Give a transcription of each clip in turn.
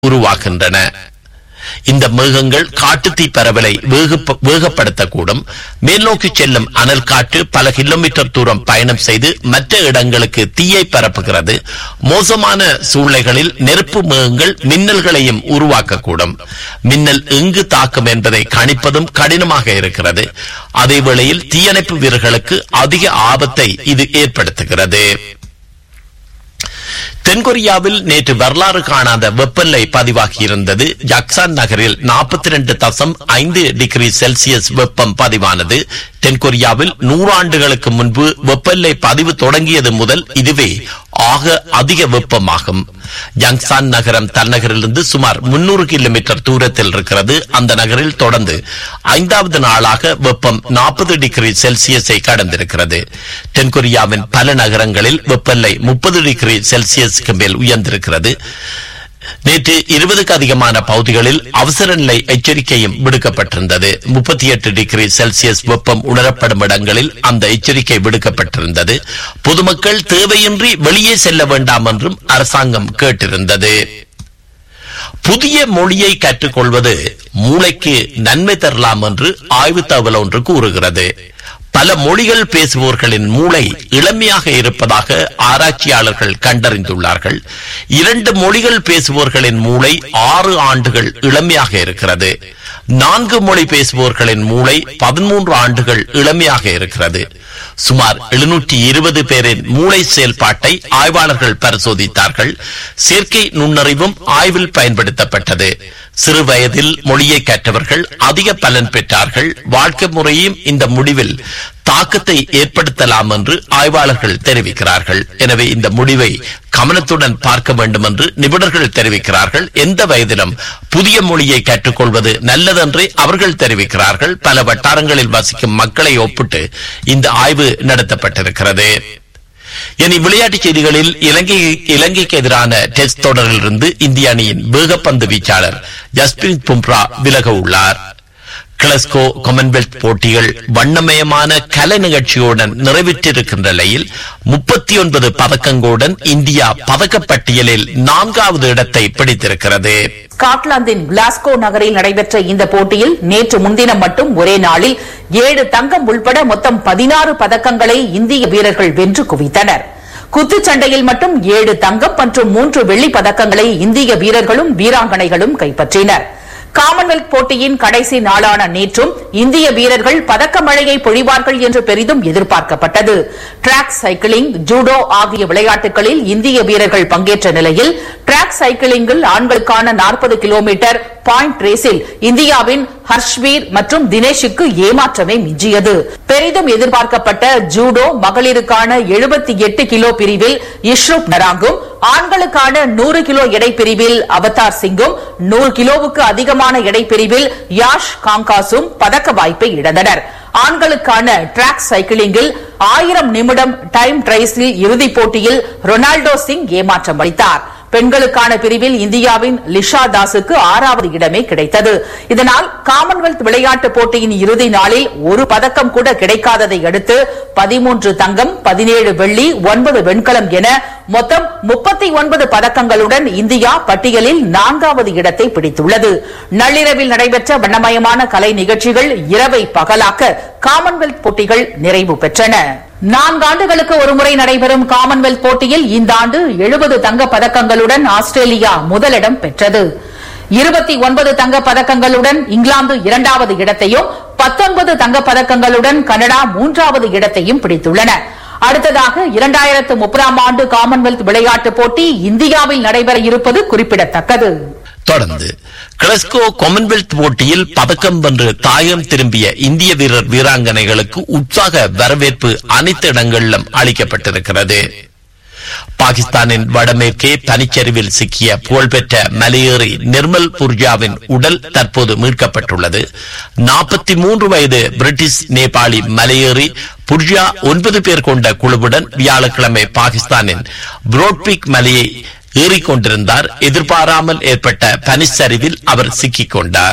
உருவாகின்றன இந்த மேகங்கள் காட்டுத்தீ பரவலை வேகப்ப- வேகப்படுத்தக்கூடும் மேல்நோக்கி செல்லும் அனல் காற்று பல கிலோமீட்டர் தூரம் பயணம் செய்து மற்ற இடங்களுக்கு தீயை பரப்புகிறது மோசமான சூழ்நிலைகளில் நெருப்பு மேகங்கள் மின்னல்களையும் உருவாக்கக்கூடும் மின்னல் எங்கு தாக்கும் என்பதை கணிப்பதும் கடினமாக இருக்கிறது அதே வேளையில் தீயணைப்பு வீரர்களுக்கு அதிக ஆபத்தை இது ஏற்படுத்துகிறது தென்கொரியாவில் நேற்று வரலாறு காணாத வெப்பநிலை பதிவாகியிருந்தது ஜக்சான் நகரில் 42 தசம் ஐந்து டிகிரி செல்சியஸ் வெப்பம் பதிவானது தென்கொரியாவில் நூறாண்டுகளுக்கு முன்பு வெப்பநிலை பதிவு தொடங்கியது முதல் இதுவே ஆக அதிக வெப்பமாகும் ஜங்சான் நகரம் தலைநகரிலிருந்து சுமார் 300 கிலோமீட்டர் தூரத்தில் இருக்கிறது அந்த நகரில் தொடர்ந்து ஐந்தாவது நாளாக வெப்பம் 40 டிகிரி செல்சியஸை கடந்திருக்கிறது தென்கொரியாவின் பல நகரங்களில் வெப்பநிலை 30 டிகிரி செல்சியஸுக்கு மேல் உயர்ந்திருக்கிறது நேற்று இருபதுக்கு அதிகமான பகுதிகளில் அவசர நிலை எச்சரிக்கையும் விடுக்கப்பட்டிருந்தது முப்பத்தி எட்டு டிகிரி செல்சியஸ் வெப்பம் உணரப்படும் இடங்களில் அந்த எச்சரிக்கை விடுக்கப்பட்டிருந்தது பொதுமக்கள் தேவையின்றி வெளியே செல்ல வேண்டாம் என்றும் அரசாங்கம் கேட்டிருந்தது புதிய மொழியை கற்றுக்கொள்வது மூளைக்கு நன்மை தரலாம் என்று ஆய்வு தகவல் ஒன்று கூறுகிறது பல மொழிகள் பேசுபவர்களின் மூளை இளமையாக இருப்பதாக ஆராய்ச்சியாளர்கள் கண்டறிந்துள்ளார்கள் இரண்டு மொழிகள் பேசுபவர்களின் மூளை ஆறு ஆண்டுகள் இளமையாக இருக்கிறது நான்கு மொழி பேசுபவர்களின் மூளை பதிமூன்று ஆண்டுகள் இளமையாக இருக்கிறது சுமார் எழுநூற்றி இருபது பேரின் மூளை செயல்பாட்டை ஆய்வாளர்கள் பரிசோதித்தார்கள் செயற்கை நுண்ணறிவும் ஆய்வில் பயன்படுத்தப்பட்டது சிறு வயதில் மொழியை கற்றவர்கள் அதிக பலன் பெற்றார்கள் வாழ்க்கை முறையும் இந்த முடிவில் தாக்கத்தை ஏற்படுத்தலாம் என்று ஆய்வாளர்கள் தெரிவிக்கிறார்கள் எனவே இந்த முடிவை கவனத்துடன் பார்க்க வேண்டும் என்று நிபுணர்கள் தெரிவிக்கிறார்கள் எந்த வயதிலும் புதிய மொழியை கற்றுக்கொள்வது நல்லதென்றே அவர்கள் தெரிவிக்கிறார்கள் பல வட்டாரங்களில் வசிக்கும் மக்களை ஒப்பிட்டு இந்த ஆய்வு நடத்தப்பட்டிருக்கிறது இனி விளையாட்டுச் செய்திகளில் இலங்கை இலங்கைக்கு எதிரான டெஸ்ட் தொடரிலிருந்து இந்திய அணியின் வேகப்பந்து வீச்சாளர் ஜஸ்பிரித் பும்ரா விலக உள்ளார் கிளஸ்கோ காமன்வெல்த் போட்டிகள் வண்ணமயமான கலை நிகழ்ச்சியுடன் நிறைவேற்றிருக்கின்ற நிலையில் முப்பத்தி ஒன்பது பதக்கங்களுடன் இந்தியா பதக்கப்பட்டியலில் நான்காவது இடத்தை பிடித்திருக்கிறது ஸ்காட்லாந்தின் கிளாஸ்கோ நகரில் நடைபெற்ற இந்த போட்டியில் நேற்று முன்தினம் மட்டும் ஒரே நாளில் ஏழு தங்கம் உள்பட மொத்தம் பதினாறு பதக்கங்களை இந்திய வீரர்கள் வென்று குவித்தனர் குத்துச்சண்டையில் மட்டும் ஏழு தங்கம் மற்றும் மூன்று வெள்ளிப் பதக்கங்களை இந்திய வீரர்களும் வீராங்கனைகளும் கைப்பற்றினர் காமன்வெல்த் போட்டியின் கடைசி நாளான நேற்றும் இந்திய வீரர்கள் பதக்க மழையை பொழிவார்கள் என்று பெரிதும் எதிர்பார்க்கப்பட்டது டிராக் சைக்கிளிங் ஜூடோ ஆகிய விளையாட்டுகளில் இந்திய வீரர்கள் பங்கேற்ற நிலையில் டிராக் சைக்கிளிங்கில் ஆண்களுக்கான நாற்பது கிலோமீட்டர் பாயிண்ட் ரேஸில் இந்தியாவின் ஹர்ஷ்வீர் மற்றும் தினேஷுக்கு ஏமாற்றமே மிஞ்சியது பெரிதும் எதிர்பார்க்கப்பட்ட ஜூடோ மகளிருக்கான 78 எட்டு கிலோ பிரிவில் இஷ்ரூப் நராங்கும் ஆண்களுக்கான நூறு கிலோ எடை பிரிவில் அவதார் சிங்கும் நூறு கிலோவுக்கு அதிகமான எடை பிரிவில் யாஷ் காங்காசும் பதக்க வாய்ப்பை இழந்தனர் ஆண்களுக்கான டிராக் சைக்கிளிங்கில் ஆயிரம் நிமிடம் டைம் ட்ரைஸில் இறுதிப் போட்டியில் ரொனால்டோ சிங் ஏமாற்றம் அளித்தார் பெண்களுக்கான பிரிவில் இந்தியாவின் லிஷா தாஸுக்கு ஆறாவது இடமே கிடைத்தது இதனால் காமன்வெல்த் விளையாட்டுப் போட்டியின் இறுதி நாளில் ஒரு பதக்கம் கூட கிடைக்காததை அடுத்து பதிமூன்று தங்கம் பதினேழு வெள்ளி ஒன்பது வெண்கலம் என மொத்தம் முப்பத்தி ஒன்பது பதக்கங்களுடன் இந்தியா பட்டியலில் நான்காவது இடத்தை பிடித்துள்ளது நள்ளிரவில் நடைபெற்ற வண்ணமயமான கலை நிகழ்ச்சிகள் இரவை பகலாக்க காமன்வெல்த் போட்டிகள் நிறைவு பெற்றன நான்காண்டுகளுக்கு ஒருமுறை நடைபெறும் காமன்வெல்த் போட்டியில் இந்த ஆண்டு எழுபது தங்க பதக்கங்களுடன் ஆஸ்திரேலியா முதலிடம் பெற்றது இருபத்தி ஒன்பது தங்க பதக்கங்களுடன் இங்கிலாந்து இரண்டாவது இடத்தையும் பத்தொன்பது தங்க பதக்கங்களுடன் கனடா மூன்றாவது இடத்தையும் பிடித்துள்ளன அடுத்ததாக இரண்டாயிரத்து முப்பதாம் ஆண்டு காமன்வெல்த் விளையாட்டுப் போட்டி இந்தியாவில் நடைபெற இருப்பது குறிப்பிடத்தக்கது தொடர்ந்து கிளஸ்கோ காமன்வெல்த் போட்டியில் பதக்கம் வென்று தாயம் திரும்பிய இந்திய வீரர் வீராங்கனைகளுக்கு உற்சாக வரவேற்பு அனைத்து இடங்களிலும் அளிக்கப்பட்டிருக்கிறது பாகிஸ்தானின் வடமேற்கே பனிச்சரிவில் சிக்கிய புகழ்பெற்ற மலையேறி நிர்மல் புர்ஜாவின் உடல் தற்போது மீட்கப்பட்டுள்ளது நாற்பத்தி மூன்று வயது பிரிட்டிஷ் நேபாளி மலையேறி புர்ஜா ஒன்பது பேர் கொண்ட குழுவுடன் வியாழக்கிழமை பாகிஸ்தானின் புரோட்பிக் மலையை ஏறிக்கொண்டிருந்தார் எதிர்பாராமல் ஏற்பட்ட பனிச்சரிவில் அவர் சிக்கிக் கொண்டார்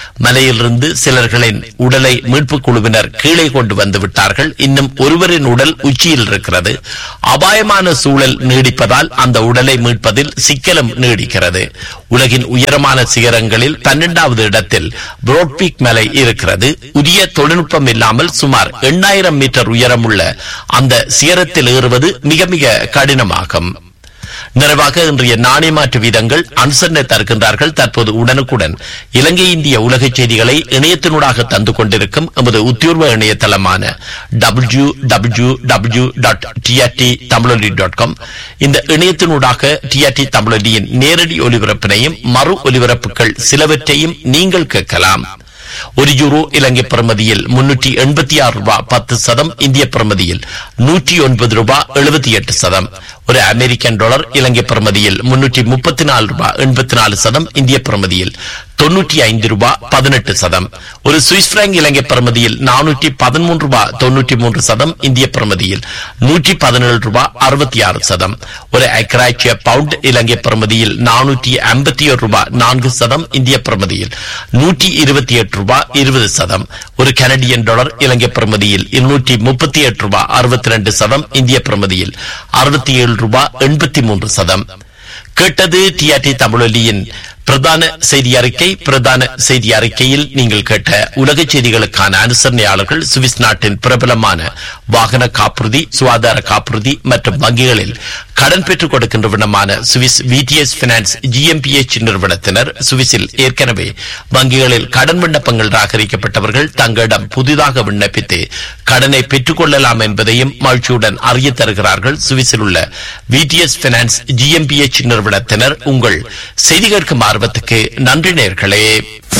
மலையிலிருந்து சிலர்களின் உடலை மீட்புக் குழுவினர் கீழே கொண்டு வந்து விட்டார்கள் இன்னும் ஒருவரின் உடல் உச்சியில் இருக்கிறது அபாயமான சூழல் நீடிப்பதால் அந்த உடலை மீட்பதில் சிக்கலும் நீடிக்கிறது உலகின் உயரமான சிகரங்களில் பன்னெண்டாவது இடத்தில் புரோட்பீக் மலை இருக்கிறது உரிய தொழில்நுட்பம் இல்லாமல் சுமார் எண்ணாயிரம் மீட்டர் உயரமுள்ள அந்த சிகரத்தில் ஏறுவது மிக மிக கடினமாகும் நிறைவாக இன்றைய நாணய மாற்று வீதங்கள் அனுசரணை தருகின்றார்கள் தற்போது உடனுக்குடன் இலங்கை இந்திய உலக செய்திகளை இணையத்தினூடாக தந்து கொண்டிருக்கும் எமது உத்தியோர்வ இணையதளமான W W W dot TRT Tamiloli dot com இந்த இணையத்தினூடாக டிஆர்டி தமிழொலியின் நேரடி ஒலிபரப்பினையும் மறு ஒலிபரப்புகள் சிலவற்றையும் நீங்கள் கேட்கலாம் ஒரு யூரோ இலங்கை பிரமதியில் முன்னூற்றி எண்பத்தி ஆறு ரூபாய் பத்து சதம் இந்திய பிரமதியில் நூற்றி ஒன்பது ரூபாய் எழுபத்தி எட்டு சதம் ஒரு அமெரிக்கன் டாலர் இலங்கை பிரமதியில் முன்னூற்றி முப்பத்தி நாலு ரூபாய் எண்பத்தி நாலு சதம் இந்திய பிரமதியில் தொன்னூற்றி ஐந்து ரூபாய் பதினெட்டு சதம் ஒரு சுவிஸ் பிராங்க் இலங்கை பிரமதியில் நானூற்றி பதிமூன்று ரூபாய் தொன்னூற்றி மூன்று சதம் இந்திய பிரமதியில் நூற்றி பதினேழு ரூபாய் அறுபத்தி ஆறு சதம் ஒரு அக்ராய்ச்சிய பவுண்ட் இலங்கை பிரமதியில் நானூற்றி ஐம்பத்தி ஒரு ரூபாய் நான்கு சதம் இந்திய பிரமதியில் நூற்றி இருபத்தி எட்டு ரூபாய் இருபது சதம் ஒரு கனடியன் டாலர் இலங்கை பிரமதியில் இருநூற்றி முப்பத்தி எட்டு ரூபாய் அறுபத்தி ரெண்டு சதம் இந்திய பிரமதியில் அறுபத்தி ஏழு ரூபாய் எண்பத்தி மூன்று சதம் கேட்டது டிஆர்டி தமிழொலியின் பிரதான செய்தி அறிக்கை பிரதான செய்தி அறிக்கையில் நீங்கள் கேட்ட உலக செய்திகளுக்கான அனுசரணையாளர்கள் சுவிஸ் நாட்டின் பிரபலமான வாகன காப்புறுதி சுகாதார காப்புறுதி மற்றும் வங்கிகளில் கடன் பெற்றுக் கொடுக்கின்ற விடமான சுவிஸ் விடிஎஸ் பினான்ஸ் ஜிஎம்பிஎச் நிறுவனத்தினர் சுவிஸில் ஏற்கனவே வங்கிகளில் கடன் விண்ணப்பங்கள் ராகரிக்கப்பட்டவர்கள் தங்களிடம் புதிதாக விண்ணப்பித்து கடனை பெற்றுக் கொள்ளலாம் என்பதையும் மகிழ்ச்சியுடன் அறிய தருகிறார்கள் சுவிஸில் உள்ள விடிஎஸ் பினான்ஸ் ஜிஎம்பிஎச் நிறுவனத்தினர் உங்கள் செய்தி கேட்கும் ஆர்வத்துக்கு நன்றி நேர்களே